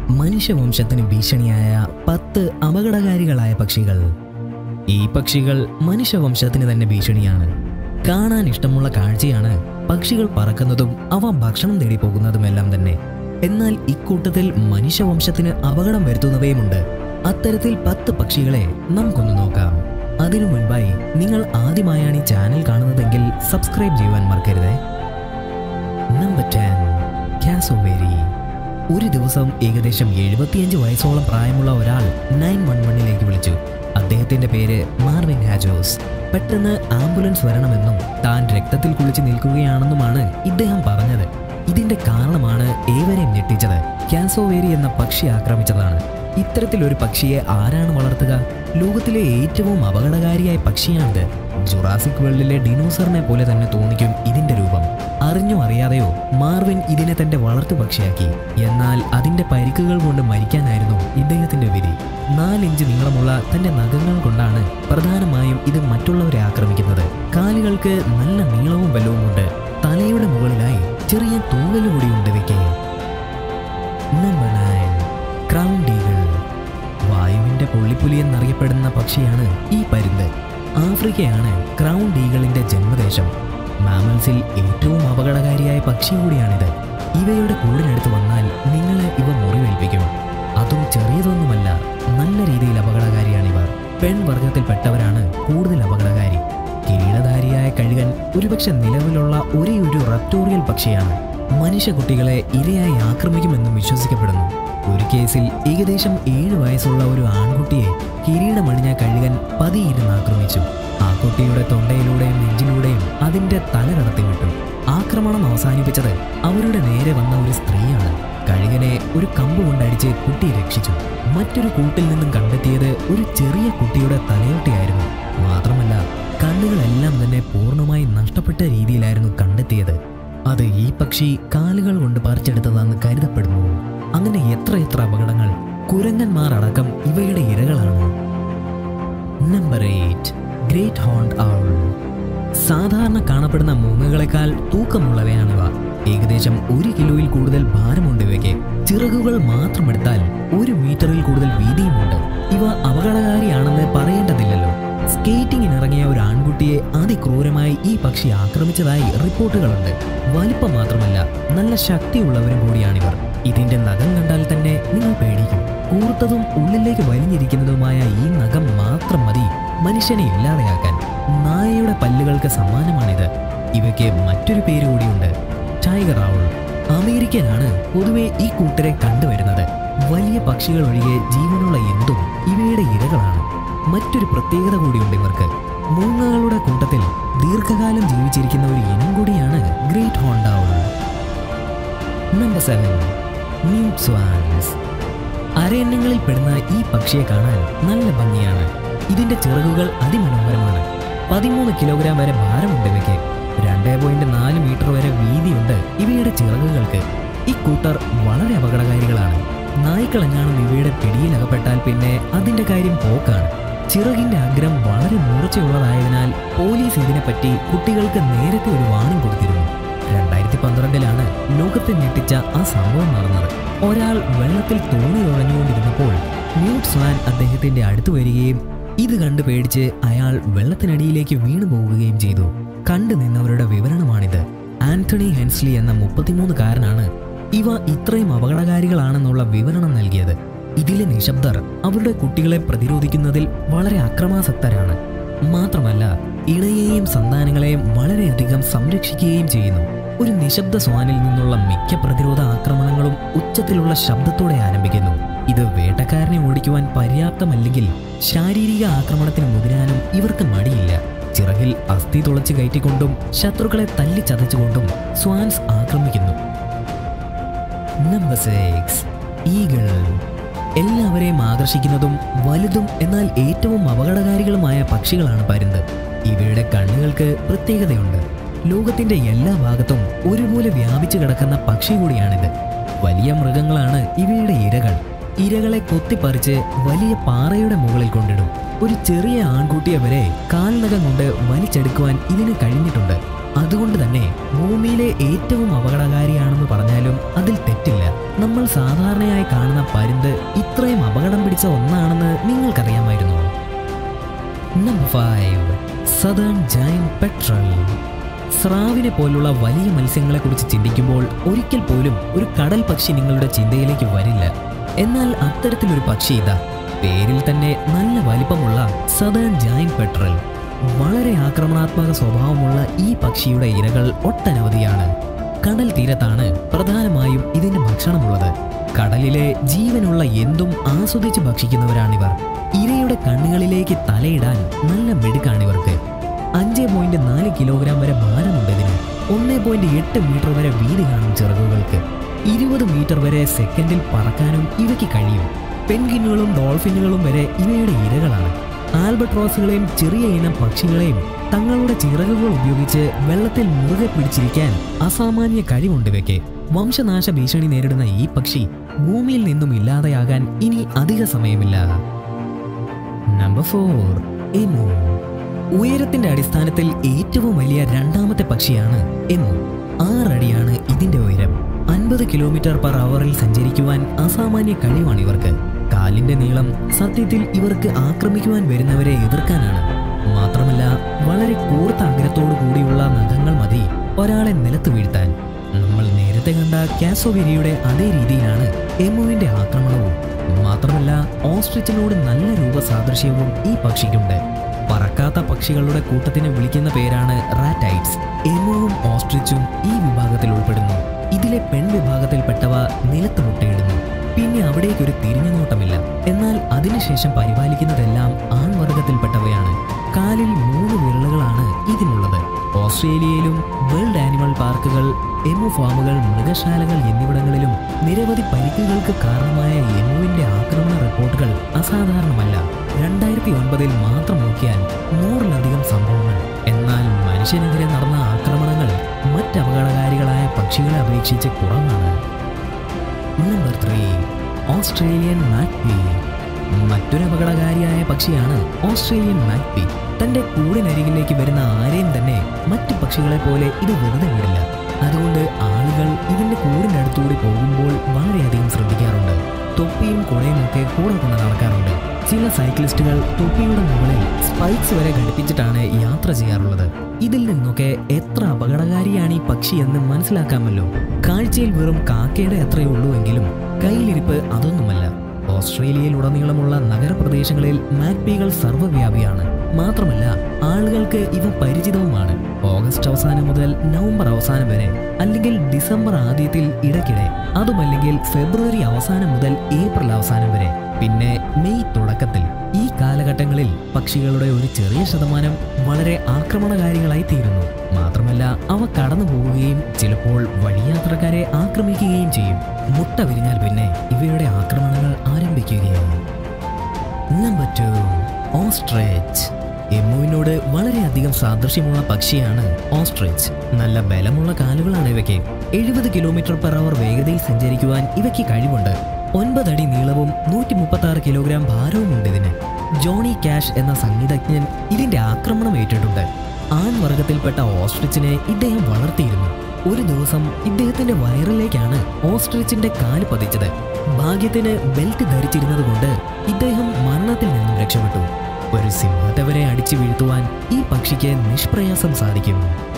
മനുഷ്യവംശത്തിന് ഭീഷണിയായ പത്ത് അപകടകാരികളായ പക്ഷികൾ ഈ പക്ഷികൾ മനുഷ്യവംശത്തിന് തന്നെ ഭീഷണിയാണ് കാണാൻ ഇഷ്ടമുള്ള കാഴ്ചയാണ് പക്ഷികൾ പറക്കുന്നതും അവ ഭക്ഷണം തേടി പോകുന്നതുമെല്ലാം തന്നെ എന്നാൽ ഇക്കൂട്ടത്തിൽ മനുഷ്യവംശത്തിന് അപകടം വരുത്തുന്നവയുമുണ്ട് അത്തരത്തിൽ പത്ത് പക്ഷികളെ നമുക്കൊന്ന് നോക്കാം അതിനു മുൻപായി നിങ്ങൾ ആദ്യമായാണ് ഈ ചാനൽ കാണുന്നതെങ്കിൽ സബ്സ്ക്രൈബ് ചെയ്യുവാൻ മറക്കരുതേ നമ്പർ ടെൻ കാസോവേരി ഒരു ദിവസം ഏകദേശം എഴുപത്തിയഞ്ച് വയസ്സോളം പ്രായമുള്ള ഒരാൾ നയൻ വൺ വണ്ണിലേക്ക് വിളിച്ചു അദ്ദേഹത്തിന്റെ പേര് മാർവിൻ ഹാജോസ് പെട്ടെന്ന് ആംബുലൻസ് വരണമെന്നും താൻ രക്തത്തിൽ കുളിച്ച് നിൽക്കുകയാണെന്നുമാണ് ഇദ്ദേഹം പറഞ്ഞത് ഇതിന്റെ കാരണമാണ് ഏവരെയും ഞെട്ടിച്ചത് കാസോവേരി എന്ന പക്ഷി ആക്രമിച്ചതാണ് ഇത്തരത്തിലൊരു പക്ഷിയെ ആരാണ് വളർത്തുക ലോകത്തിലെ ഏറ്റവും അപകടകാരിയായ പക്ഷിയാണിത് ജുറാസിക് വേൾഡിലെ ഡിനോസറിനെ പോലെ തന്നെ തോന്നിക്കും ഇതിന്റെ രൂപം അറിഞ്ഞോ അറിയാതെയോ മാർവിൻ ഇതിനെ തന്റെ വളർത്തു പക്ഷിയാക്കി എന്നാൽ അതിന്റെ പരിക്കുകൾ കൊണ്ട് മരിക്കാനായിരുന്നു ഇദ്ദേഹത്തിന്റെ വിധി നാലിഞ്ച് നീളമുള്ള തന്റെ നഖങ്ങൾ കൊണ്ടാണ് പ്രധാനമായും ഇത് മറ്റുള്ളവരെ ആക്രമിക്കുന്നത് കാലുകൾക്ക് നല്ല നീളവും ബലവുമുണ്ട് തലയുടെ മുകളിലായി ചെറിയ തൂവല് കൂടിയുണ്ട് ഇവയ്ക്ക് നമ്പർ നയൻ ക്രൗൺ ഡീഗിൾ വായുവിന്റെ പുള്ളിപ്പുലി എന്നറിയപ്പെടുന്ന പക്ഷിയാണ് ഈ പരുന്ത് ആഫ്രിക്കയാണ് ക്രൗൺ ഡീഗിളിന്റെ ജന്മദേശം മാമൽസിൽ ഏറ്റവും അപകടകാരിയായ പക്ഷി കൂടിയാണിത് ഇവയുടെ കൂടിനടുത്ത് വന്നാൽ നിങ്ങളെ ഇവ മുറിവേൽപ്പിക്കും അതും ചെറിയതൊന്നുമല്ല നല്ല രീതിയിൽ അപകടകാരിയാണിവർ പെൺവർഗത്തിൽപ്പെട്ടവരാണ് കൂടുതൽ അപകടകാരി കിരീടധാരിയായ കഴുകൻ ഒരുപക്ഷെ നിലവിലുള്ള ഒരേ ഒരു റപ്റ്റോറിയൽ പക്ഷിയാണ് മനുഷ്യകുട്ടികളെ ഇരയായി ആക്രമിക്കുമെന്നും വിശ്വസിക്കപ്പെടുന്നു ഒരു കേസിൽ ഏകദേശം ഏഴ് വയസ്സുള്ള ഒരു ആൺകുട്ടിയെ കിരീടമണിഞ്ഞ കഴുകൻ പതിയിരുന്ന് ആക്രമിച്ചു ആ കുട്ടിയുടെ തൊണ്ടയിലൂടെയും നെഞ്ചിലൂടെയും അതിന്റെ തല കടത്തിവിട്ടു ആക്രമണം അവസാനിപ്പിച്ചത് അവരുടെ നേരെ വന്ന ഒരു സ്ത്രീയാണ് കഴുകനെ ഒരു കമ്പ് കൊണ്ടടിച്ച് കുട്ടിയെ രക്ഷിച്ചു മറ്റൊരു കൂട്ടിൽ നിന്നും കണ്ടെത്തിയത് ഒരു ചെറിയ കുട്ടിയുടെ തലയോട്ടിയായിരുന്നു മാത്രമല്ല കണ്ണുകളെല്ലാം തന്നെ പൂർണ്ണമായി നഷ്ടപ്പെട്ട രീതിയിലായിരുന്നു കണ്ടെത്തിയത് അത് ഈ പക്ഷി കാലുകൾ കൊണ്ട് പറിച്ചെടുത്തതാണെന്ന് കരുതപ്പെടുന്നു അങ്ങനെ എത്ര എത്ര അപകടങ്ങൾ കുരങ്ങന്മാർ അടക്കം ഇവയുടെ ഇരകളാണ് number eight great horned owl സാധാരണ കാണപ്പെടുന്ന മൂങ്ങകളെക്കാൾ തൂക്കമുള്ളവയാണിവ ഏകദേശം ഒരു കിലോയിൽ കൂടുതൽ ഭാരമുണ്ട് ഇവയ്ക്ക് ചിറകുകൾ മാത്രം എടുത്താൽ ഒരു മീറ്ററിൽ കൂടുതൽ വീതിയുമുണ്ട് ഇവ അപകടകാരിയാണെന്ന് പറയേണ്ടതില്ലല്ലോ സ്കേറ്റിംഗിന് ഇറങ്ങിയ ഒരു ആൺകുട്ടിയെ അതിക്രൂരമായി ഈ പക്ഷി ആക്രമിച്ചതായി റിപ്പോർട്ടുകളുണ്ട് വലിപ്പം മാത്രമല്ല നല്ല ശക്തിയുള്ളവരും കൂടിയാണിവർ ഇതിന്റെ നഖം കണ്ടാൽ തന്നെ നിങ്ങൾ പേടിക്കും കൂർത്തതും ഉള്ളിലേക്ക് വലിഞ്ഞിരിക്കുന്നതുമായ ഈ നഖം മാത്രം മതി മനുഷ്യനെ ഇല്ലാതെയാക്കാൻ നായയുടെ പല്ലുകൾക്ക് സമ്മാനമാണിത് ഇവയ്ക്ക് മറ്റൊരു പേര് കൂടിയുണ്ട് ടൈഗർ ഔൾ അമേരിക്കനാണ് പൊതുവെ ഈ കൂട്ടരെ കണ്ടുവരുന്നത് വലിയ പക്ഷികൾ ഒഴികെ ജീവനുള്ള എന്തും ഇവയുടെ ഇരകളാണ് മറ്റൊരു പ്രത്യേകത കൂടിയുണ്ട് ഇവർക്ക് മൂങ്ങകളുടെ കൂട്ടത്തിൽ ദീർഘകാലം ജീവിച്ചിരിക്കുന്ന ഒരു ഇനം കൂടിയാണ് great horned owl number seven mute swans അരയന്നങ്ങളിൽ പെടുന്ന ഈ പക്ഷിയെ കാണാൻ നല്ല ഭംഗിയാണ് ഇതിന്റെ ചിറകുകൾ അതിമനോഹരമാണ് പതിമൂന്ന് കിലോഗ്രാം വരെ ഭാരമുണ്ട് ഇവയ്ക്ക് രണ്ട് പോയിന്റ് നാല് മീറ്റർ വരെ വീതിയുണ്ട് ഇവയുടെ ചിറകുകൾക്ക് ഈ കൂട്ടർ വളരെ അപകടകാരികളാണ് നായ്ക്കളെങ്ങാനും ഇവയുടെ പിടിയിലകപ്പെട്ടാൽ പിന്നെ അതിന്റെ കാര്യം പോക്കാണ് ചിറകിന്റെ അഗ്രം വളരെ മൂർച്ചയുള്ളതായതിനാൽ പോലീസ് ഇതിനെപ്പറ്റി കുട്ടികൾക്ക് നേരത്തെ ഒരു വാണിംഗ് കൊടുത്തിരുന്നു രണ്ടായിരത്തി പന്ത്രണ്ടിലാണ് ലോകത്തെ ഞെട്ടിച്ച ആ സംഭവം നടന്നത് ഒരാൾ വെള്ളത്തിൽ തോണി തുഴഞ്ഞുകൊണ്ടിരുന്നപ്പോൾ മ്യൂട്ട് സ്വാൻ അദ്ദേഹത്തിന്റെ അടുത്ത് വരികയും ഇത് കണ്ട് പേടിച്ച് അയാൾ വെള്ളത്തിനടിയിലേക്ക് വീണു പോവുകയും ചെയ്തു കണ്ടു നിന്നവരുടെ വിവരണമാണിത് ആന്റണി ഹെൻസ്ലി എന്ന മുപ്പത്തിമൂന്നുകാരനാണ് ഇവ ഇത്രയും അപകടകാരികളാണെന്നുള്ള വിവരണം നൽകിയത് ഇതിലെ നിശബ്ദർ അവരുടെ കുട്ടികളെ പ്രതിരോധിക്കുന്നതിൽ വളരെ അക്രമാസക്തരാണ് മാത്രമല്ല ഇണയെയും സന്താനങ്ങളെയും വളരെയധികം സംരക്ഷിക്കുകയും ചെയ്യുന്നു ഒരു നിശബ്ദ സ്വാനിൽ നിന്നുള്ള മിക്ക പ്രതിരോധ ആക്രമണങ്ങളും ഉച്ചത്തിലുള്ള ശബ്ദത്തോടെ ആരംഭിക്കുന്നു ഇത് വേട്ടക്കാരനെ ഓടിക്കുവാൻ പര്യാപ്തമല്ലെങ്കിൽ ശാരീരിക ആക്രമണത്തിന് മുതിരാനും ഇവർക്ക് മടിയില്ല ചിറകിൽ അസ്ഥി തുളച്ചു കയറ്റിക്കൊണ്ടും ശത്രുക്കളെ തല്ലിച്ചതച്ചുകൊണ്ടും സ്വാൻസ് ആക്രമിക്കുന്നു നമ്പർ സിക്സ് ഈഗിൾ എല്ലാവരെയും ആകർഷിക്കുന്നതും വലുതും എന്നാൽ ഏറ്റവും അപകടകാരികളുമായ പക്ഷികളാണ് പരുന്ത് ഇവയുടെ കണ്ണുകൾക്ക് പ്രത്യേകതയുണ്ട് ലോകത്തിന്റെ എല്ലാ ഭാഗത്തും ഒരുപോലെ വ്യാപിച്ചു കിടക്കുന്ന പക്ഷി കൂടിയാണിത് വലിയ മൃഗങ്ങളാണ് ഇവയുടെ ഇരകൾ ഇരകളെ കൊത്തിപ്പറിച്ച് വലിയ പാറയുടെ മുകളിൽ കൊണ്ടിടും ഒരു ചെറിയ ആൺകുട്ടിയെ വരെ കാൽനകം കൊണ്ട് വലിച്ചെടുക്കുവാൻ ഇതിന് കഴിഞ്ഞിട്ടുണ്ട് അതുകൊണ്ട് തന്നെ ഭൂമിയിലെ ഏറ്റവും അപകടകാരിയാണെന്ന് പറഞ്ഞാലും അതിൽ തെറ്റില്ല നമ്മൾ സാധാരണയായി കാണുന്ന പരുന്ത് ഇത്രയും അപകടം പിടിച്ച ഒന്നാണെന്ന് നിങ്ങൾക്കറിയാമായിരുന്നു number five southern giant petrel സ്രാവിനെ പോലുള്ള വലിയ മത്സ്യങ്ങളെക്കുറിച്ച് ചിന്തിക്കുമ്പോൾ ഒരിക്കൽ പോലും ഒരു കടൽ പക്ഷി നിങ്ങളുടെ ചിന്തയിലേക്ക് വരില്ല എന്നാൽ അത്തരത്തിലൊരു പക്ഷി ഇതാ പേരിൽ തന്നെ നല്ല വലിപ്പമുള്ള സദേൺ ജൈൻ പെട്രൽ വളരെ ആക്രമണാത്മക സ്വഭാവമുള്ള ഈ പക്ഷിയുടെ ഇരകൾ ഒട്ടനവധിയാണ് കടൽ തീരത്താണ് പ്രധാനമായും ഇതിന്റെ ഭക്ഷണമുള്ളത് കടലിലെ ജീവനുള്ള എന്തും ആസ്വദിച്ച് ഭക്ഷിക്കുന്നവരാണിവർ ഇരയുടെ കണ്ണുകളിലേക്ക് തലയിടാൻ നല്ല മിടുക്കാണിവർക്ക് അഞ്ച് പോയിന്റ് നാല് കിലോഗ്രാം വരെ ഭാരമുണ്ട് ഇതിന് ഒന്ന് പോയിന്റ് എട്ട് മീറ്റർ വരെ വീതി കാണും ചിറകുകൾക്ക് ഇരുപത് മീറ്റർ വരെ സെക്കൻഡിൽ പറക്കാനും ഇവയ്ക്ക് കഴിയും പെൻഗിനുകളും ഡോൾഫിനുകളും വരെ ഇവയുടെ ഇരകളാണ് ആൽബട്രോസുകളെയും ചെറിയ ഇനം പക്ഷികളെയും തങ്ങളുടെ ചിറകുകൾ ഉപയോഗിച്ച് വെള്ളത്തിൽ മുറുകെ പിടിച്ചിരിക്കാൻ അസാമാന്യ കഴിവുണ്ട് ഇവയ്ക്ക് വംശനാശ ഭീഷണി നേരിടുന്ന ഈ പക്ഷി ഭൂമിയിൽ നിന്നും ഇല്ലാതെയാകാൻ ഇനി അധിക സമയമില്ല നമ്പർ ഫോർ എമു ഉയരത്തിന്റെ അടിസ്ഥാനത്തിൽ ഏറ്റവും വലിയ രണ്ടാമത്തെ പക്ഷിയാണ് എമു ആറടിയാണ് ഇതിന്റെ ഉയരം അൻപത് കിലോമീറ്റർ പെർ അവറിൽ സഞ്ചരിക്കുവാൻ അസാമാന്യ കഴിവാണ് ഇവർക്ക് കാലിന്റെ നീളം സത്യത്തിൽ ഇവർക്ക് ആക്രമിക്കുവാൻ വരുന്നവരെ എതിർക്കാനാണ് മാത്രമല്ല വളരെ കൂർത്ത അഗ്രത്തോടു കൂടിയുള്ള നഖങ്ങൾ മതി ഒരാളെ നിലത്ത് വീഴ്ത്താൻ നമ്മൾ നേരത്തെ കണ്ട കാസോവിരിയുടെ അതേ രീതിയിലാണ് എമുവിന്റെ ആക്രമണവും മാത്രമല്ല ഓസ്ട്രിച്ചിനോട് നല്ല രൂപസാദൃശ്യവും ഈ പക്ഷിക്കുണ്ട് പറക്കാത്ത പക്ഷികളുടെ കൂട്ടത്തിന് വിളിക്കുന്ന പേരാണ് റാറ്റൈറ്റ്സ് എമുവും ഓസ്ട്രിച്ചും ഈ വിഭാഗത്തിൽ ഉൾപ്പെടുന്നു ഇതിലെ പെൺവിഭാഗത്തിൽപ്പെട്ടവ നിലത്ത് മുട്ടയിടുന്നു പിന്നെ അവിടേക്കൊരു തിരിഞ്ഞുനോട്ടമില്ല എന്നാൽ അതിനുശേഷം പരിപാലിക്കുന്നതെല്ലാം ആൺവർഗത്തിൽപ്പെട്ടവയാണ് കാലിൽ മൂന്ന് വിരലുകളാണ് ഇതിനുള്ളത് ഓസ്ട്രേലിയയിലും വേൾഡ് ആനിമൽ പാർക്കുകൾ എമു ഫാമുകൾ മൃഗശാലകൾ എന്നിവിടങ്ങളിലും നിരവധി പരിക്കുകൾക്ക് കാരണമായ എമുവിന്റെ ആക്രമണ റിപ്പോർട്ടുകൾ അസാധാരണമല്ല രണ്ടായിരത്തി ഒൻപതിൽ മാത്രം നോക്കിയാൽ നൂറിലധികം സംഭവങ്ങൾ എന്നാൽ മനുഷ്യനെതിരെ നടന്ന ആക്രമണങ്ങൾ മറ്റപകടകാരികളായ പക്ഷികളെ അപേക്ഷിച്ച് കുറവാണ് നമ്പർ ത്രീ ഓസ്ട്രേലിയൻ മാക്പി മറ്റൊരു അപകടകാരിയായ പക്ഷിയാണ് ഓസ്ട്രേലിയൻ മാക്പി തന്റെ കൂടിനരികിലേക്ക് വരുന്ന ആരെയും തന്നെ മറ്റു പക്ഷികളെ പോലെ ഇത് വെറുതെ വിടില്ല അതുകൊണ്ട് ആളുകൾ ഇതിന്റെ കൂടിന്റെ അടുത്തുകൂടി പോകുമ്പോൾ വളരെയധികം ശ്രദ്ധിക്കാറുണ്ട് തൊപ്പിയും കുടയും ഒക്കെ കൂടെ കൊണ്ട് നടക്കാറുണ്ട് ചില സൈക്ലിസ്റ്റുകൾ തൊപ്പിയുടെ മുകളിൽ സ്പൈക്സ് വരെ ഘടിപ്പിച്ചിട്ടാണ് യാത്ര ചെയ്യാറുള്ളത് ഇതിൽ നിന്നൊക്കെ എത്ര അപകടകാരിയാണ് ഈ പക്ഷി എന്ന് മനസ്സിലാക്കാമല്ലോ കാഴ്ചയിൽ വെറും കാക്കയുടെ അത്രയേ ഉള്ളൂ എങ്കിലും കയ്യിലിരിപ്പ് അതൊന്നുമല്ല ഓസ്ട്രേലിയയിലുടനീളമുള്ള നഗരപ്രദേശങ്ങളിൽ മാക്പികൾ സർവ്വവ്യാപിയാണ് മാത്രമല്ല ആളുകൾക്ക് ഇവ പരിചിതവുമാണ് ഓഗസ്റ്റ് അവസാനം മുതൽ നവംബർ അവസാനം വരെ അല്ലെങ്കിൽ ഡിസംബർ ആദ്യത്തിൽ ഇടയ്ക്കിടെ അതുമല്ലെങ്കിൽ ഫെബ്രുവരി അവസാനം മുതൽ ഏപ്രിൽ അവസാനം വരെ പിന്നെ മെയ് തുടക്കത്തിൽ ഈ കാലഘട്ടങ്ങളിൽ പക്ഷികളുടെ ഒരു ചെറിയ ശതമാനം വളരെ ആക്രമണകാരികളായി തീരുന്നു മാത്രമല്ല അവ കടന്നു പോവുകയും ചിലപ്പോൾ വഴിയാത്രക്കാരെ ആക്രമിക്കുകയും ചെയ്യും മുട്ട വിരിഞ്ഞാൽ പിന്നെ ഇവയുടെ ആക്രമണങ്ങൾ ആരംഭിക്കുകയാണ് നമ്പർ ടു ഓസ്ട്രേച്ച് എമ്മുവിനോട് വളരെയധികം സാദൃശ്യമുള്ള പക്ഷിയാണ് ഓസ്ട്രിച്ച് നല്ല ബലമുള്ള കാലുകളാണ് ഇവയ്ക്ക് എഴുപത് കിലോമീറ്റർ പെർ അവർ വേഗതയിൽ സഞ്ചരിക്കുവാൻ ഇവയ്ക്ക് കഴിവുണ്ട് ഒൻപതടി നീളവും നൂറ്റി മുപ്പത്തി ആറ് കിലോഗ്രാം ഭാരവുമുണ്ട് ഇതിന് ജോണി ക്യാഷ് എന്ന സംഗീതജ്ഞൻ ഇതിന്റെ ആക്രമണം ഏറ്റിട്ടുണ്ട് ആൺവർഗത്തിൽപ്പെട്ട ഓസ്ട്രിച്ചിനെ ഇദ്ദേഹം വളർത്തിയിരുന്നു ഒരു ദിവസം ഇദ്ദേഹത്തിന്റെ വയറിലേക്കാണ് ഓസ്ട്രിച്ചിന്റെ കാല് പതിച്ചത് ഭാഗ്യത്തിന് ബെൽറ്റ് ധരിച്ചിരുന്നത് കൊണ്ട് ഇദ്ദേഹം മരണത്തിൽ നിന്നും രക്ഷപ്പെട്ടു ഒരു സിംഹത്തെ വരെ അടിച്ചു വീഴ്ത്തുവാൻ ഈ പക്ഷിക്ക് നിഷ്പ്രയാസം സാധിക്കും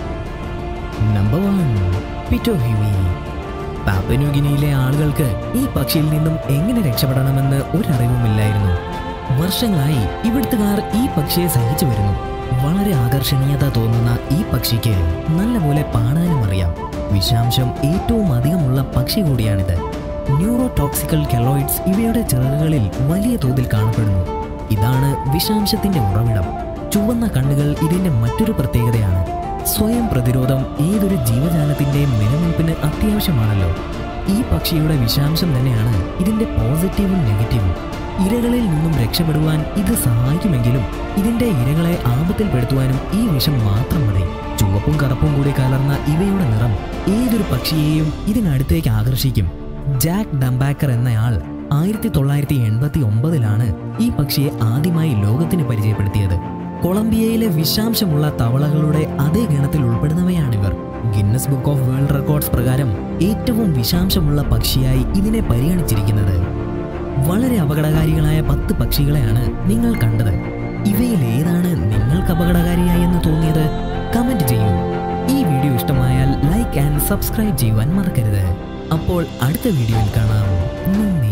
നമ്പർ വൺ പിറ്റോഹിവി പാപ്പന്യൂഗിനിയിലെ ആളുകൾക്ക് ഈ പക്ഷിയിൽ നിന്നും എങ്ങനെ രക്ഷപ്പെടണമെന്ന് ഒരറിവുമില്ലായിരുന്നു വർഷങ്ങളായി ഇവിടുത്തുകാർ ഈ പക്ഷിയെ സഹിച്ചു വരുന്നു വളരെ ആകർഷണീയത തോന്നുന്ന ഈ പക്ഷിക്ക് നല്ലപോലെ പാടാനും അറിയാം വിഷാംശം ഏറ്റവും അധികമുള്ള പക്ഷി കൂടിയാണിത് ന്യൂറോടോക്സിക്കൽ കെലോയിഡ്സ് ഇവയുടെ ചിറകുകളിൽ വലിയ തോതിൽ കാണപ്പെടുന്നു ഇതാണ് വിഷാംശത്തിന്റെ ഉറവിടം ചുവന്ന കണ്ണുകൾ ഇതിന്റെ മറ്റൊരു പ്രത്യേകതയാണ് സ്വയം പ്രതിരോധം ഏതൊരു ജീവജാലത്തിന്റെയും നിലനിൽപ്പിന് അത്യാവശ്യമാണല്ലോ ഈ പക്ഷിയുടെ വിഷാംശം തന്നെയാണ് ഇതിന്റെ പോസിറ്റീവും നെഗറ്റീവും ഇരകളിൽ നിന്നും രക്ഷപ്പെടുവാൻ ഇത് സഹായിക്കുമെങ്കിലും ഇതിന്റെ ഇരകളെ ആപത്തിൽപ്പെടുത്തുവാനും ഈ വിഷം മാത്രം മതി ചുവപ്പും കറുപ്പും കൂടി കലർന്ന ഇവയുടെ നിറം ഏതൊരു പക്ഷിയെയും ഇതിനടുത്തേക്ക് ആകർഷിക്കും ജാക്ക് ഡംബാക്കർ എന്നയാൾ ആയിരത്തി തൊള്ളായിരത്തി എൺപത്തി ഒമ്പതിലാണ് ഈ പക്ഷിയെ ആദ്യമായി ലോകത്തിന് പരിചയപ്പെടുത്തിയത് കൊളംബിയയിലെ വിഷാംശമുള്ള തവളകളുടെ അതേ ഗണത്തിൽ ഉൾപ്പെടുന്നവയാണിവർ Guinness book of world records പ്രകാരം ഏറ്റവും വിഷാംശമുള്ള പക്ഷിയായി ഇതിനെ പരിഗണിച്ചിരിക്കുന്നത് വളരെ അപകടകാരികളായ പത്ത് പക്ഷികളെയാണ് നിങ്ങൾ കണ്ടത് ഇവയിൽ ഏതാണ് നിങ്ങൾക്ക് അപകടകാരിയായെന്ന് തോന്നിയത് കമന്റ് ചെയ്യൂ ഈ വീഡിയോ ഇഷ്ടമായാൽ ലൈക്ക് ആൻഡ് സബ്സ്ക്രൈബ് ചെയ്യുവാൻ മറക്കരുത് അപ്പോൾ അടുത്ത വീഡിയോയിൽ കാണാം നന്ദി